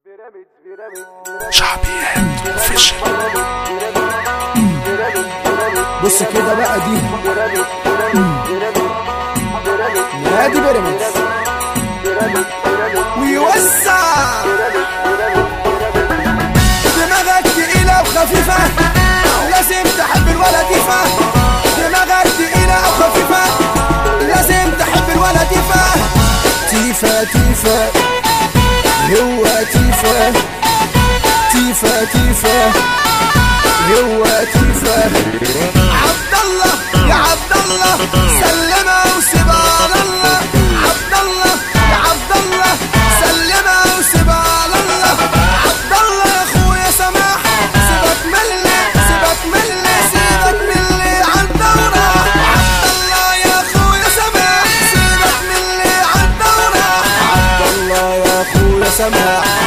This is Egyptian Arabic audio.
شعبيات اوفيشال بص كده بقى دي نادي بيراميدز ويوسع دماغك تقيلة وخفيفة لازم تحب الولد يفا دماغك تقيلة وخفيفة لازم تحب الولد يفا تيفا تيفا هو تيفا تيفا تيفا هو تيفا عبد الله يا عبد الله سلمها وسيبها على الله عبد الله يا عبد الله سلمها وسيبها على الله عبد الله يا اخويا سماح سيبك من اللي سيبك من اللي سيبك من اللي عالدورة عبد الله يا اخويا سماح سيبك من اللي عالدورة عبد الله يا اخويا سماح